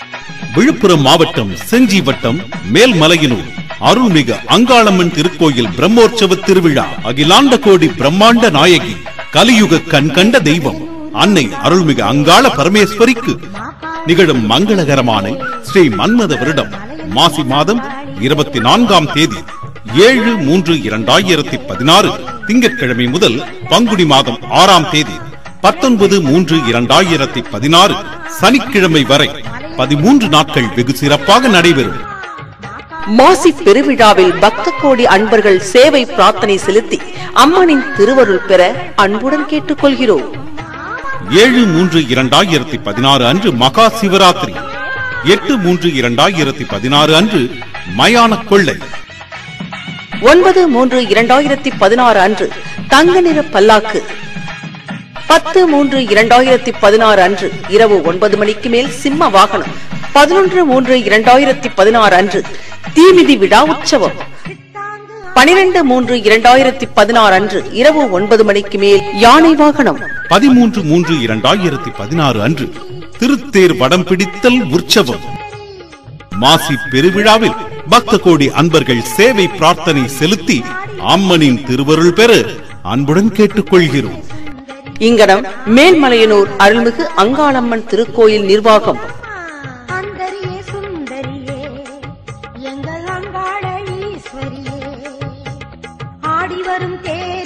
விழுப்புரம் மாவட்டம் செஞ்சி வட்டம் மேல்மலையனூர் அருள்மிகு அங்காளம்மன் திருக்கோயில் பிரம்மோற்சவ திருவிழா அகிலாண்ட கோடி பிரம்மாண்ட நாயகி கலியுக கண் கண்ட தெய்வம் அன்னை அருள்மிகு அங்காள பரமேஸ்வரிக்கு நிகழும் மங்களகரமான ஸ்ரீ மன்மத வருடம் மாசி மாதம் இருபத்தி நான்காம் தேதி ஏழு மூன்று இரண்டாயிரத்தி பதினாறு திங்கட்கிழமை முதல் பங்குனி மாதம் ஆறாம் தேதி பத்தொன்பது மூன்று இரண்டாயிரத்தி பதினாறு சனிக்கிழமை வரை பதிமூன்று நாட்கள் வெகு சிறப்பாக நடைபெறும் மாசி பெருவிழாவில் பக்த கோடி அன்பர்கள் சேவை பிரார்த்தனை செலுத்தி அம்மனின் திருவருள் பெற அன்புடன் கேட்டுக்கொள்கிறோம் ஏழு மூன்று இரண்டாயிரத்தி பதினாறு அன்று மகா சிவராத்திரி எட்டு மூன்று இரண்டாயிரத்தி பதினாறு அன்று மயான கொள்ளை ஒன்பது மூன்று இரண்டாயிரத்தி பதினாறு அன்று தங்க நிற பல்லாக்கு பத்து மூன்று இரண்டாயிரத்தி பதினாறு அன்று இரவு ஒன்பது மணிக்கு மேல் சிம்ம வாகனம் பதினொன்று மூன்று இரண்டாயிரத்தி பதினாறு அன்று தீமிதி விழா உற்சவம் பனிரெண்டு மூன்று இரண்டாயிரத்தி பதினாறு அன்று இரவு ஒன்பது மணிக்கு மேல் யானை வாகனம் பதிமூன்று மூன்று இரண்டாயிரத்தி பதினாறு அன்று திருத்தேர் வடம் பிடித்தல் உற்சவம் மாசி பெருவிழாவில் பக்த கோடி அன்பர்கள் சேவை பிரார்த்தனை செலுத்தி அம்மனின் திருவருள் பெற அன்புடன் கேட்டுக்கொள்கிறோம் இங்கனம் மேல்மலையனூர் அருள்மிகு அங்காளம்மன் திருக்கோயில் நிர்வாகம் அந்தரியே சுந்தரியே எங்கள் அங்காள ஈஸ்வரியே ஆடி வரும் தேர்